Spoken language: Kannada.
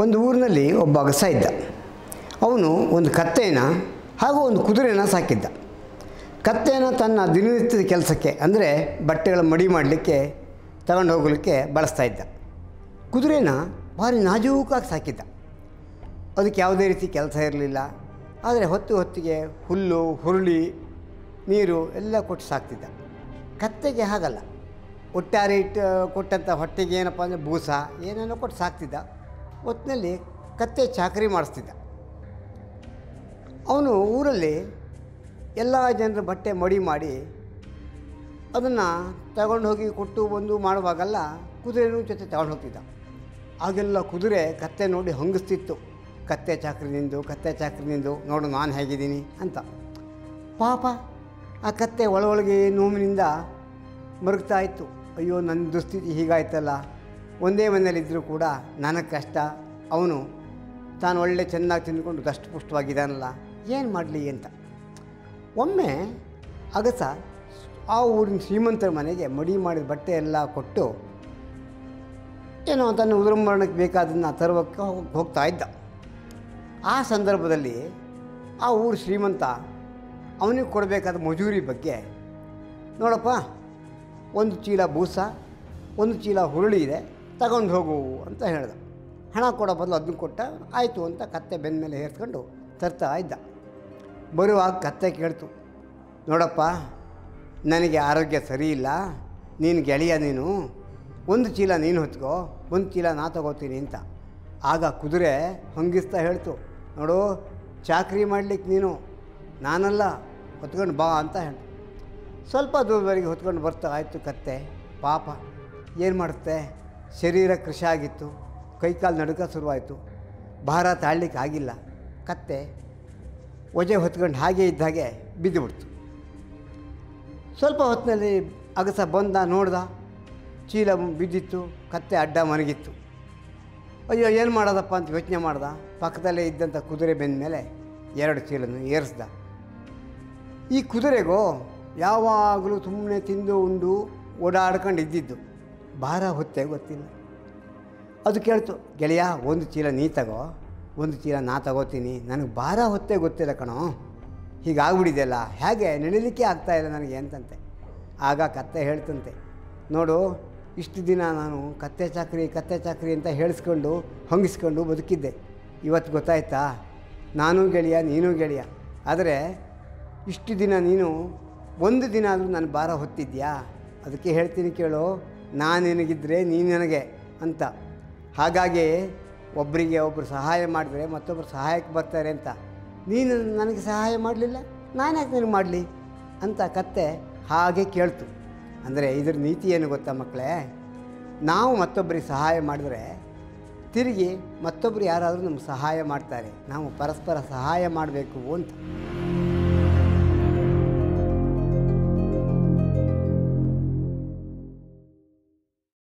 ಒಂದು ಊರಿನಲ್ಲಿ ಒಬ್ಬ ಅಗಸ ಇದ್ದ ಅವನು ಒಂದು ಕತ್ತೆನ ಹಾಗೂ ಒಂದು ಕುದುರೆನ ಸಾಕಿದ್ದ ಕತ್ತೆನ ತನ್ನ ದಿನನಿತ್ಯದ ಕೆಲಸಕ್ಕೆ ಅಂದರೆ ಬಟ್ಟೆಗಳ ಮಡಿ ಮಾಡಲಿಕ್ಕೆ ತಗೊಂಡು ಹೋಗಲಿಕ್ಕೆ ಬಳಸ್ತಾ ಇದ್ದ ಕುದುರೆನ ಭಾರಿ ನಾಜೂಕಾಗಿ ಸಾಕಿದ್ದ ಅದಕ್ಕೆ ಯಾವುದೇ ರೀತಿ ಕೆಲಸ ಇರಲಿಲ್ಲ ಆದರೆ ಹೊತ್ತು ಹೊತ್ತಿಗೆ ಹುಲ್ಲು ಹುರುಳಿ ನೀರು ಎಲ್ಲ ಕೊಟ್ಟು ಸಾಕ್ತಿದ್ದ ಕತ್ತೆಗೆ ಹಾಗಲ್ಲ ಒಟ್ಟಾರೆ ಇಟ್ಟು ಕೊಟ್ಟಂಥ ಹೊಟ್ಟೆಗೆ ಏನಪ್ಪ ಅಂದರೆ ಬೂಸ ಏನೇನೋ ಕೊಟ್ಟು ಸಾಕ್ತಿದ್ದ ಒಟ್ಟಿನಲ್ಲಿ ಕತ್ತೆ ಚಾಕರಿ ಮಾಡಿಸ್ತಿದ್ದ ಅವನು ಊರಲ್ಲಿ ಎಲ್ಲ ಜನರ ಬಟ್ಟೆ ಮಡಿ ಮಾಡಿ ಅದನ್ನು ತಗೊಂಡು ಹೋಗಿ ಕೊಟ್ಟು ಬಂದು ಮಾಡುವಾಗೆಲ್ಲ ಕುದುರೆನೂ ಜೊತೆ ತಗೊಂಡು ಹೋಗ್ತಿದ್ದ ಆಗೆಲ್ಲ ಕುದುರೆ ಕತ್ತೆ ನೋಡಿ ಹಂಗಿಸ್ತಿತ್ತು ಕತ್ತೆ ಚಾಕ್ರಿ ನಿಂದು ಕತ್ತೆ ಚಾಕ್ರಿ ನಿಂದು ನೋಡು ನಾನು ಹೇಗಿದ್ದೀನಿ ಅಂತ ಪಾಪ ಆ ಕತ್ತೆ ಒಳಗೊಳಗೆ ನೋವಿನಿಂದ ಮರುಗ್ತಾ ಇತ್ತು ಅಯ್ಯೋ ನನ್ನ ದುಸ್ಥಿತಿ ಹೀಗಾಯ್ತಲ್ಲ ಒಂದೇ ಮನೆಯಲ್ಲಿದ್ದರೂ ಕೂಡ ನನಗೆ ಕಷ್ಟ ಅವನು ತಾನು ಒಳ್ಳೆ ಚೆನ್ನಾಗಿ ತಿಂದ್ಕೊಂಡು ದಷ್ಟಪುಷ್ಟವಾಗಿದ್ದಾನಲ್ಲ ಏನು ಮಾಡಲಿ ಅಂತ ಒಮ್ಮೆ ಅಗಸ ಆ ಊರಿನ ಶ್ರೀಮಂತರ ಮನೆಗೆ ಮಡಿ ಮಾಡಿದ ಬಟ್ಟೆ ಎಲ್ಲ ಕೊಟ್ಟು ಏನೋ ತನ್ನ ಉದುರಂಬರಣಕ್ಕೆ ಬೇಕಾದನ್ನು ತರುವಕ್ಕೆ ಹೋಗ್- ಹೋಗ್ತಾ ಇದ್ದ ಆ ಸಂದರ್ಭದಲ್ಲಿ ಆ ಊರು ಶ್ರೀಮಂತ ಅವನಿಗೆ ಕೊಡಬೇಕಾದ ಮಜೂರಿ ಬಗ್ಗೆ ನೋಡಪ್ಪ ಒಂದು ಚೀಲ ಬೂಸ ಒಂದು ಚೀಲ ಹುರುಳಿ ಇದೆ ತಗೊಂಡು ಹೋಗು ಅಂತ ಹೇಳ್ದ ಹಣ ಕೊಡೋ ಬದಲು ಅದನ್ನು ಕೊಟ್ಟ ಆಯಿತು ಅಂತ ಕತ್ತೆ ಬೆನ್ನ ಮೇಲೆ ಹೇರ್ಸ್ಕೊಂಡು ತರ್ತಾ ಇದ್ದ ಬರುವಾಗ ಕತ್ತೆ ಕೇಳ್ತು ನೋಡಪ್ಪ ನನಗೆ ಆರೋಗ್ಯ ಸರಿ ಇಲ್ಲ ನೀನು ಗೆಳೆಯ ನೀನು ಒಂದು ಚೀಲ ನೀನು ಹೊತ್ಕೋ ಒಂದು ಚೀಲ ನಾ ತಗೋತೀನಿ ಅಂತ ಆಗ ಕುದುರೆ ಹಂಗಿಸ್ತಾ ಹೇಳ್ತು ನೋಡು ಚಾಕ್ರಿ ಮಾಡಲಿಕ್ಕೆ ನೀನು ನಾನಲ್ಲ ಹೊತ್ಕೊಂಡು ಬಾ ಅಂತ ಹೇಳಿ ಸ್ವಲ್ಪ ದೂರವರೆಗೆ ಹೊತ್ಕೊಂಡು ಬರ್ತಾ ಆಯಿತು ಕತ್ತೆ ಪಾಪ ಏನು ಮಾಡುತ್ತೆ ಶರೀರ ಕೃಷಿ ಆಗಿತ್ತು ಕೈಕಾಲು ನಡುಕ ಶುರುವಾಯಿತು ಭಾರ ತಾಳ್ಲಿಕ್ಕೆ ಆಗಿಲ್ಲ ಕತ್ತೆ ಒಜೆ ಹೊತ್ಕೊಂಡು ಹಾಗೆ ಇದ್ದ ಹಾಗೆ ಬಿದ್ದು ಬಿಡ್ತು ಸ್ವಲ್ಪ ಹೊತ್ತಿನಲ್ಲಿ ಅಗಸ ಬಂದ ನೋಡ್ದ ಚೀಲ ಬಿದ್ದಿತ್ತು ಕತ್ತೆ ಅಡ್ಡ ಮನಗಿತ್ತು ಅಯ್ಯೋ ಏನು ಮಾಡೋದಪ್ಪ ಅಂತ ಯೋಚನೆ ಮಾಡ್ದ ಪಕ್ಕದಲ್ಲೇ ಇದ್ದಂಥ ಕುದುರೆ ಬೆಂದ ಮೇಲೆ ಎರಡು ಚೀಲನ್ನು ಏರಿಸ್ದ ಈ ಕುದುರೆಗೋ ಯಾವಾಗಲೂ ಸುಮ್ಮನೆ ತಿಂದು ಉಂಡು ಓಡಾಡ್ಕೊಂಡು ಇದ್ದಿದ್ದು ಭಾರ ಹೊತ್ತೆ ಗೊತ್ತಿಲ್ಲ ಅದು ಕೇಳ್ತು ಗೆಳೆಯ ಒಂದು ಚೀಲ ನೀ ತಗೋ ಒಂದು ಚೀಲ ನಾ ತಗೋತೀನಿ ನನಗೆ ಭಾರ ಹೊತ್ತೆ ಗೊತ್ತಿಲ್ಲ ಕಣೋ ಹೀಗಾಗ್ಬಿಟ್ಟಿದೆಯಲ್ಲ ಹೇಗೆ ನಡಿಲಿಕ್ಕೆ ಆಗ್ತಾಯಿಲ್ಲ ನನಗೆ ಅಂತಂತೆ ಆಗ ಕತ್ತೆ ಹೇಳ್ತಂತೆ ನೋಡು ಇಷ್ಟು ದಿನ ನಾನು ಕತ್ತೆ ಚಾಕ್ರಿ ಕತ್ತೆ ಚಾಕ್ರಿ ಅಂತ ಹೇಳಿಸ್ಕೊಂಡು ಹೊಂಗಿಸ್ಕೊಂಡು ಬದುಕಿದ್ದೆ ಇವತ್ತು ಗೊತ್ತಾಯ್ತಾ ನಾನು ಗೆಳೆಯ ನೀನು ಗೆಳೆಯ ಆದರೆ ಇಷ್ಟು ದಿನ ನೀನು ಒಂದು ದಿನ ಆದರೂ ನನ್ನ ಭಾರ ಹೊತ್ತಿದ್ಯಾ ಅದಕ್ಕೆ ಹೇಳ್ತೀನಿ ಕೇಳು ನಾನು ನಿನಗಿದ್ದರೆ ನೀನು ನನಗೆ ಅಂತ ಹಾಗಾಗಿ ಒಬ್ಬರಿಗೆ ಒಬ್ಬರು ಸಹಾಯ ಮಾಡಿದ್ರೆ ಮತ್ತೊಬ್ಬರು ಸಹಾಯಕ್ಕೆ ಬರ್ತಾರೆ ಅಂತ ನೀನು ನನಗೆ ಸಹಾಯ ಮಾಡಲಿಲ್ಲ ನಾನು ಯಾಕೆ ನಿನಗೆ ಮಾಡಲಿ ಅಂತ ಕತ್ತೆ ಹಾಗೆ ಕೇಳ್ತು ಅಂದರೆ ಇದ್ರ ನೀತಿ ಏನು ಗೊತ್ತಾ ಮಕ್ಕಳೇ ನಾವು ಮತ್ತೊಬ್ಬರಿಗೆ ಸಹಾಯ ಮಾಡಿದ್ರೆ ತಿರುಗಿ ಮತ್ತೊಬ್ಬರು ಯಾರಾದರೂ ನಮ್ಗೆ ಸಹಾಯ ಮಾಡ್ತಾರೆ ನಾವು ಪರಸ್ಪರ ಸಹಾಯ ಮಾಡಬೇಕು ಅಂತ